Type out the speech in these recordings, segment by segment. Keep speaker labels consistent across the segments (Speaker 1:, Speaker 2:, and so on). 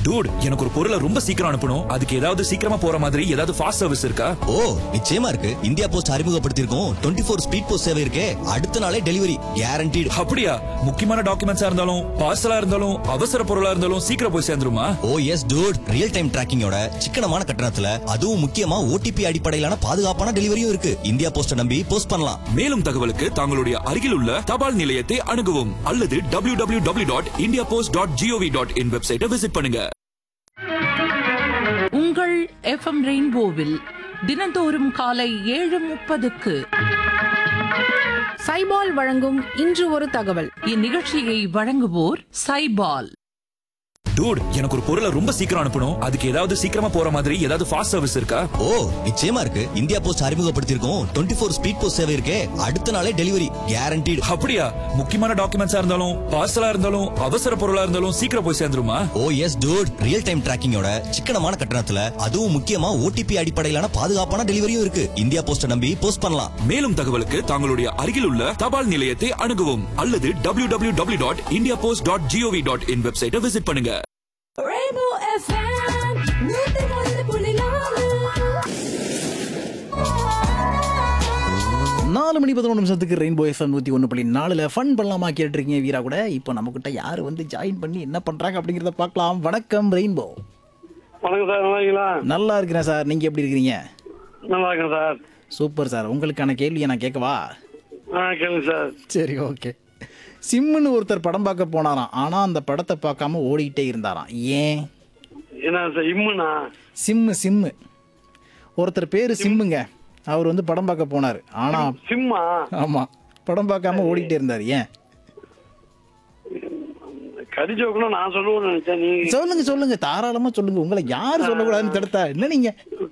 Speaker 1: Dude எனக்கு ஒரு பொருளை ரொம்ப சீக்கிரம் அனுப்பணும் அதுக்கு ஏதாவது சீக்கிரமா போற மாதிரி ஏதாவது ஃபாஸ்ட் சர்வீஸ் இருக்கா
Speaker 2: ஓ நிச்சயமா இருக்கு இந்தியா போஸ்ட் அறிமுகப்படுத்தியிருக்கோம் டுவெண்ட்டி ஃபோர் ஸ்பீட் போஸ்ட் சேவை இருக்கே அடுத்த நாளே டெலிவரி கேரண்டீடு
Speaker 1: அப்படியா முக்கியமான டாக்குமெண்ட்ஸா இருந்தாலும் பார்சலா இருந்தாலும் அவசர பொருளா இருந்தாலும் சீக்கிரம் போய் சேர்ந்துருமா
Speaker 2: oh yes dude real time டிராக்கிங்கோட சிக்கனமான கட்டணத்துல அதுவும் முக்கியமா ஓடிபி அடிப்படையிலான பாதுகாப்பான டெலிவரியும் இருக்கு இந்தியா போஸ்ட நம்பி போஸ்ட் பண்ணலாம்
Speaker 1: மேலும் தகவலுக்கு தங்களுடைய அருகில் உள்ள தபால் நிலையத்தை அணுகவும் அல்லது W W W dot India post dot G O V dot in வெப்சைட்டை விசிட் பண்ணுங்க
Speaker 3: உங்கள் எஃப்எம் ரெயின்போவில் தினந்தோறும் காலை ஏழு முப்பதுக்கு
Speaker 4: சைபால் வழங்கும் இன்று ஒரு தகவல்
Speaker 3: இந்நிகழ்ச்சியை வழங்குவோர் சைபால்
Speaker 1: டூட் எனக்கு ஒரு பொருளை ரொம்ப சீக்கிரம் அனுப்பணும் அதுக்கு ஏதாவது சீக்கிரமா போற மாதிரி ஏதாவது ஃபாஸ்ட் சர்வீஸ் இருக்கா
Speaker 2: ஓ நிச்சயமா இருக்கு இந்தியா போஸ்ட் அறிமுகப்படுத்தியிருக்கோம் டுவெண்ட்டி ஃபோர் ஸ்பீட் போஸ்ட் சேவை இருக்கே அடுத்த நாளே டெலிவரி கேரண்டீடு
Speaker 1: அப்படியா முக்கியமான டாக்குமெண்ட்ஸா இருந்தாலும் பார்சலா இருந்தாலும் அவசர பொருளா இருந்தாலும் சீக்கிரம் போய் சேர்ந்துருமா
Speaker 2: oh yes dude real time டிராக்கிங்கோட சிக்கனமான கட்டணத்துல அதுவும் முக்கியமா ஓடிபி அடிப்படையிலான பாதுகாப்பான டெலிவரியும் இருக்கு இந்தியா போஸ்ட நம்பி போஸ்ட் பண்ணலாம்
Speaker 1: மேலும் தகவலுக்கு தங்களுடைய அருகில் உள்ள தபால் நிலையத்தை அணுகவும் அல்லது W W W dot India post dot G O V dot in வெப்சைட்டை விசிட் பண்ணுங்க
Speaker 5: Rainbow FM, நூத்தி ஒன்று புள்ளி நாலு.
Speaker 6: நாலு மணி பதினொன்று நிமிஷத்துக்கு ரெயின்போ எஃப்எம் நூற்றி ஒன்று புள்ளி நாலில் ஃபன் பண்ணலாமா கேட்டிருக்கீங்க வீரா கூட இப்போ நம்மக்கிட்ட யார் வந்து ஜாயின் பண்ணி என்ன பண்ணுறாங்க அப்படிங்கிறத பார்க்கலாம் வணக்கம் ரெயின்போ
Speaker 7: வணக்கம் சார் நல்லா இருக்கீங்களா
Speaker 6: நல்லா இருக்கிறேன் சார் நீங்கள் எப்படி இருக்கிறீங்க
Speaker 7: நல்லா இருக்கேன் சார்
Speaker 6: சூப்பர் சார் உங்களுக்கான கேள்வியை நான் கேட்கவா
Speaker 7: ஆ கேளுங்க சார்
Speaker 6: சரி ஓகே சிம்முன்னு ஒருத்தர் படம் பார்க்க போனாராம் ஆனால் அந்த படத்தை பார்க்காம ஓடிக்கிட்டே இருந்தாராம் ஏன்
Speaker 7: என்ன சார் இம்முனா
Speaker 6: சிம்மு சிம்மு ஒருத்தர் பேர் சிம்முங்க அவர் வந்து படம் பார்க்க போனார் ஆனால்
Speaker 7: சிம்மா
Speaker 6: ஆமாம் படம் பார்க்காம ஓடிக்கிட்டே இருந்தார் ஏன்
Speaker 7: கடி ஜோக்கணும் நான் சொல்லுவேன்னு நினைச்சேன் நீங்க
Speaker 6: சொல்லுங்க சொல்லுங்க தாராளமா சொல்லுங்க உங்களை யாரு சொல்லக்கூடாதுன்னு தடுத்தா என்ன நீங்க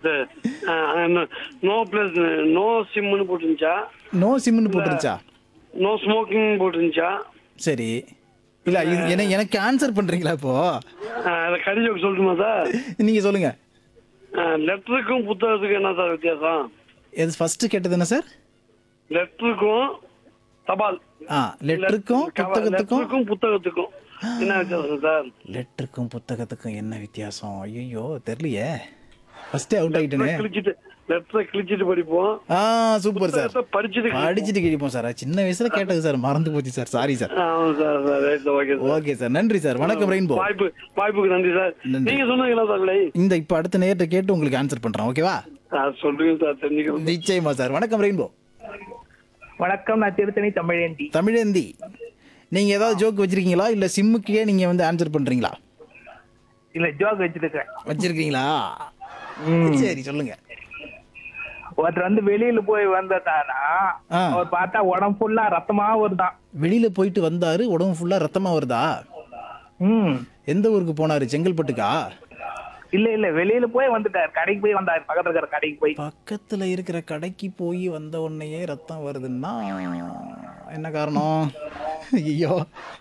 Speaker 7: நோ பிளஸ் நோ சிம்னு போட்டுருந்துச்சா
Speaker 6: நோ சிம்னு போட்டுருச்சா
Speaker 7: நோ ஸ்மோக்கிங் போட்டுருந்துச்சா
Speaker 6: சரி இல்ல இது என்ன எனக்கு ஆன்சர் பண்றீங்களா இப்போ
Speaker 7: அதில் கடி ஜோக் சொல்லட்டுமா சார்
Speaker 6: நீங்க சொல்லுங்க
Speaker 7: லெட்டருக்கும் புத்தகத்துக்கும் என்ன சார் வித்தியாசம்
Speaker 6: எது ஃபர்ஸ்ட் கேட்டது என்ன சார்
Speaker 7: லெட்டருக்கும் தபால்
Speaker 6: ஆ லெட்டருக்கும் புத்தகத்துக்கும்
Speaker 7: லெட்டருக்கும் புத்தகத்துக்கும் என்ன வித்தியாசம் சார்
Speaker 6: லெட்டருக்கும் புத்தகத்துக்கும் என்ன வித்தியாசம் ஐயோ தெரியலையே ஃபர்ஸ்டே அவுட் ஆயிட்டேனே
Speaker 7: கிழிச்சிட்டு லெட்டரை கிழிச்சிட்டு படிப்போம்
Speaker 6: ஆ சூப்பர் சார்
Speaker 7: புத்தகத்தை படிச்சுட்டு கிழிப்போம்.
Speaker 6: படிச்சுட்டு கிழிப்போம் சார் சின்ன வயசுல கேட்டது சார் மறந்து போச்சு சார் சாரி சார்
Speaker 7: ஆமா sir sir right okay sir
Speaker 6: okay sir நன்றி சார் வணக்கம் ரெயின்போ
Speaker 7: வாய்ப்பு வாய்ப்புக்கு நன்றி சார்
Speaker 6: நன்றி.
Speaker 7: நீங்க சொன்னீங்களா சார் விலை
Speaker 6: இந்த இப்போ அடுத்த நேரத்தை கேட்டு உங்களுக்கு ஆன்சர் பண்றேன் ஓகேவா
Speaker 7: சார் சொல்லுங்க சார் தெரிஞ்சுக்கணும்
Speaker 6: நிச்சயமா சார் வணக்கம் ரெயின்போ
Speaker 8: வணக்கம் நான் திருத்தணி தமிழேந்தி
Speaker 6: தமிழேந்தி நீங்க ஏதாவது ஜோக் வச்சிருக்கீங்களா இல்ல சிம்முக்கே நீங்க வந்து ஆன்சர் பண்றீங்களா
Speaker 8: இல்ல ஜோக் வச்சிருக்கேன்
Speaker 6: வச்சிருக்கீங்களா சரி சொல்லுங்க
Speaker 8: ஒருத்தர் வந்து வெளியில போய் வந்தானா
Speaker 6: ஆ.
Speaker 8: அவர் பார்த்தா உடம்பு ஃபுல்லா ரத்தமா வருதான்
Speaker 6: வெளியில போயிட்டு வந்தாரு உடம்பு ஃபுல்லா ரத்தமா வருதா
Speaker 8: ம்
Speaker 6: எந்த ஊருக்கு போனாரு செங்கல்பட்டுக்கா
Speaker 8: இல்ல இல்ல வெளியில போய் வந்துட்டார் கடைக்கு போய் வந்தார் பக்கத்துல இருக்கிற கடைக்கு போய்
Speaker 6: பக்கத்துல இருக்கிற கடைக்கு போய் வந்த உடனேயே ரத்தம் வருதுன்னா என்ன காரணம் ஐயோ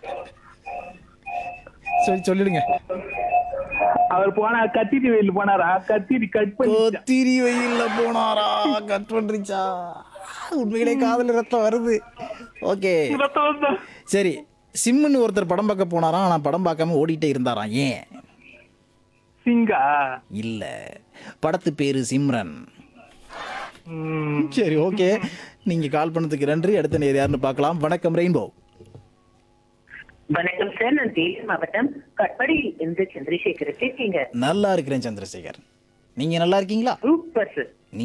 Speaker 6: சரி சொல்லிடுங்க
Speaker 8: அவர் போனா கத்திரி வெயில் போனாரா கத்திரி கட் பண்ணி
Speaker 6: கொத்திரி வெயில்ல போனாரா கட் பண்றிச்சா உண்மையிலே காதல ரத்தம் வருது ஓகே
Speaker 7: ரத்தம் வந்தா
Speaker 6: சரி சிம்முன்னு ஒருத்தர் படம் பார்க்க போனாராம் ஆனா படம் பார்க்காம ஓடிட்டே இருந்தாராம் ஏன்
Speaker 8: சிங்கா
Speaker 6: இல்ல படத்து பேரு சிம்ரன்
Speaker 8: ம்,
Speaker 6: சரி ஓகே நீங்க கால் பண்ணதுக்கு நன்றி அடுத்த நேர் யாருன்னு பார்க்கலாம் வணக்கம் ரெயின்போ
Speaker 9: வணக்கம் சார் நான் தேனி மாவட்டம் கட்படியில் இருந்து சந்திரசேகர் இருக்கீங்க
Speaker 6: நல்லா இருக்கிறேன் சந்திரசேகர் நீங்க நல்லா இருக்கீங்களா
Speaker 9: சூப்பர் சார்